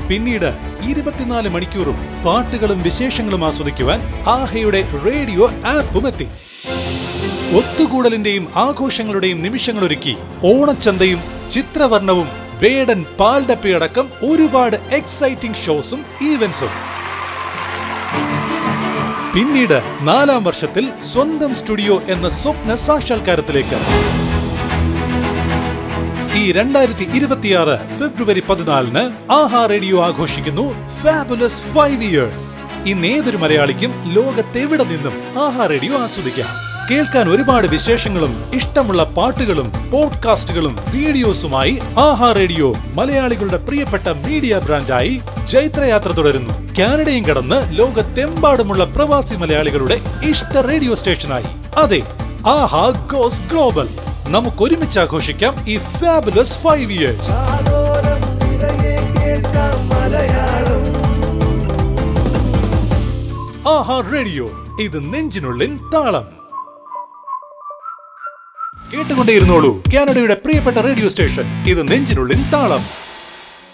പിന്നീട് ഇരുപത്തിനാല് മണിക്കൂറും പാട്ടുകളും വിശേഷങ്ങളും ആസ്വദിക്കുവാൻ ആഹയുടെ റേഡിയോ ആപ്പും എത്തി ഒത്തുകൂടലിന്റെയും ആഘോഷങ്ങളുടെയും നിമിഷങ്ങളൊരുക്കി ഓണച്ചന്തയും ചിത്രവർണവും വേടൻ പാൽഡപ്പയടക്കം ഒരുപാട് എക്സൈറ്റിംഗ് ഷോസും ഈവന്റ്സും പിന്നീട് നാലാം വർഷത്തിൽ സ്വന്തം സ്റ്റുഡിയോ എന്ന സ്വപ്ന സാക്ഷാത്കാരത്തിലേക്ക് ഈ രണ്ടായിരത്തി ഇരുപത്തിയാറ് ഫെബ്രുവരി പതിനാലിന് ആഹാ റേഡിയോ ആഘോഷിക്കുന്നു ഫാബുലസ് ഫൈവ് ഇയേഴ്സ് ഇന്ന് ഏതൊരു മലയാളിക്കും ലോകത്തെവിടെ നിന്നും ആഹാ റേഡിയോ ആസ്വദിക്കാം കേൾക്കാൻ ഒരുപാട് വിശേഷങ്ങളും ഇഷ്ടമുള്ള പാട്ടുകളും പോഡ്കാസ്റ്റുകളും വീഡിയോസുമായി ആഹാ റേഡിയോ മലയാളികളുടെ പ്രിയപ്പെട്ട മീഡിയ ബ്രാൻഡായി ജൈത്രയാത്ര തുടരുന്നു കാനഡയും കടന്ന് ലോകത്തെമ്പാടുമുള്ള പ്രവാസി മലയാളികളുടെ ഇഷ്ട റേഡിയോ സ്റ്റേഷനായി അതെ ആഹാ ഗോസ് ഗ്ലോബൽ നമുക്ക് ഒരുമിച്ച് ആഘോഷിക്കാം ഈ ഫാബുലസ് ഫൈവ് ഇയേഴ്സ് ആദോരം നിറയെ കേൾക്കാം മലയാളം ആഹാ റേഡിയോ ഇത് നെഞ്ചിനുള്ളിൻ താളം കേട്ടുകൊണ്ടേയിരുന്നോളൂ കാനഡയുടെ പ്രിയപ്പെട്ട റേഡിയോ സ്റ്റേഷൻ ഇത് നെഞ്ചിനുള്ളിൻ താളം